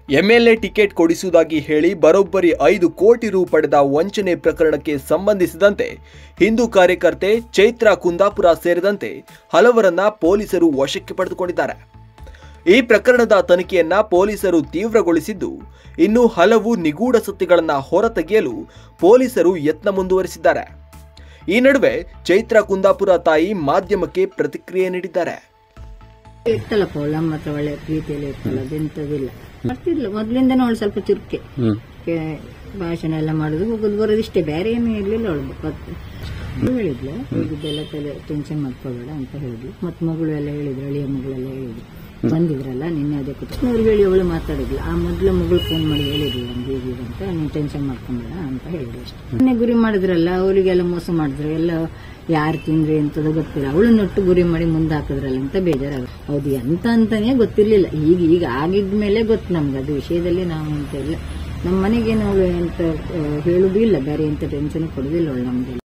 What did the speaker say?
MLA ticket ಕೊಡಿಸುವುದಾಗಿ ಹೇಳಿ ಬರೋಬ್ಬರಿ ಐದು ಕೋಟಿ ರು ಪಡೆದ ವಂಚನೆ ಪ್ರಕರಣಕ್ಕೆ ಸಂಬಂಧಿಸಿದಂತೆ ಹಿಂದೂ ಕಾರ್ಯಕರ್ತೆ ಚೈತ್ರಾ ಕುಂದಾಪುರ ಸೇರಿದಂತೆ ಹಲವರನ್ನ ಪೊಲೀಸರು ವಶಕ್ಕೆ ಪಡೆದುಕೊಂಡಿದ್ದಾರೆ ಈ ಪ್ರಕರಣದ ತನಿಖೆಯನ್ನ ಪೊಲೀಸರು ತೀವ್ರಗೊಳಿಸಿದ್ದು ಇನ್ನು ಹಲವು ನಿಗೂಢ ಸತ್ಯಗಳನ್ನ ಹೊರತೆಗೆಯಲು ಪೊಲೀಸರು ಯತ್ನ ಮುಂದುವರಿಸಿದ್ದಾರೆ ಈ ನಡುವೆ ಚೈತ್ರಾ ಕುಂದಾಪುರ ತಾಯಿ ಮಾಧ್ಯಮಕ್ಕೆ ಪ್ರತಿಕ್ರಿಯೆ ನೀಡಿದ್ದಾರೆ ಇರ್ತಲ್ಲಪ್ಪ ಅವಳು ನಮ್ಮ ಹತ್ರ ಒಳ್ಳೆ ಪ್ರೀತಿಯಲ್ಲಿ ಇರ್ತಲ್ಲ ಅದೆಂತದಿಲ್ಲ ಬರ್ತಿದ್ಲು ಮೊದ್ಲಿಂದನೂ ಅವಳು ಸ್ವಲ್ಪ ಚುರುಕೆ ಕೆ- ಭಾಷಣ ಎಲ್ಲ ಮಾಡುದು ಹೋಗುದು ಬರೋದು ಇಷ್ಟೇ ಬೇರೆ ಏನು ಇರ್ಲಿಲ್ಲ ಅವಳು ಅವಳು ಹೇಳಿದ್ಲು ಹೋಗಿದ್ದೆಲ್ಲ ತಲೆ ಟೆನ್ಷನ್ ಮಾಡ್ಕೋಬೇಡ ಅಂತ ಹೇಳಿದ್ಲು ಮತ್ ಮಗಳು ಎಲ್ಲ ಹೇಳಿದ್ರು ಅಳಿಯ ಮಗಳೆಲ್ಲ ಹೇಳಿದ್ರು ಬಂದಿದ್ರಲ್ಲ ನಿನ್ನೆ ಅದೇ ಕೂತ್ಕೊಂಡು ಅವ್ರು ಹೇಳಿ ಅವಳು ಮಾತಾಡಿದ್ಲು ಆ ಮೊದ್ಲು ಮಗಳು ಫೋನ್ ಮಾಡಿ ಹೇಳಿದ್ಲು ನಮ್ಗೆ ಹೀಗಿದೆ ಅಂತ ನೀನು ಟೆನ್ಷನ್ ಮಾಡ್ಕೊಂಬೇಡ ಅಂತ ಹೇಳಿದ್ರು ಅಷ್ಟೇ ಮೊನ್ನೆ ಗುರಿ ಮಾಡಿದ್ರಲ್ಲ ಅವರಿಗೆಲ್ಲ ಮೋಸ ಮಾಡಿದ್ರು ಎಲ್ಲ ಯಾರು ತಿಂದ್ರಿ ಅಂತದ ಗೊತ್ತಿಲ್ಲ ಅವಳನ್ನೊಟ್ಟು ಗುರಿ ಮಾಡಿ ಮುಂದೆ ಹಾಕಿದ್ರಲ್ಲ ಅಂತ ಬೇಜಾರಾಗ ಹೌದು ಎಂತ ಅಂತಾನೆ ಗೊತ್ತಿರ್ಲಿಲ್ಲ ಈಗ ಈಗ ಆಗಿದ್ಮೇಲೆ ಗೊತ್ತು ನಮ್ಗೆ ಅದು ವಿಷಯದಲ್ಲಿ ನಾವು ಅಂತ ಇಲ್ಲ ನಮ್ಮ ಮನೆಗೆ ನಾವು ಎಂತ ಆ, ಹೇಳುದು ಇಲ್ಲ ಬೇರೆ ಎಂತ ಟೆನ್ಷನ್ ಕೊಡುದಿಲ್ಲ ಅವಳು ನಮ್ಗೆ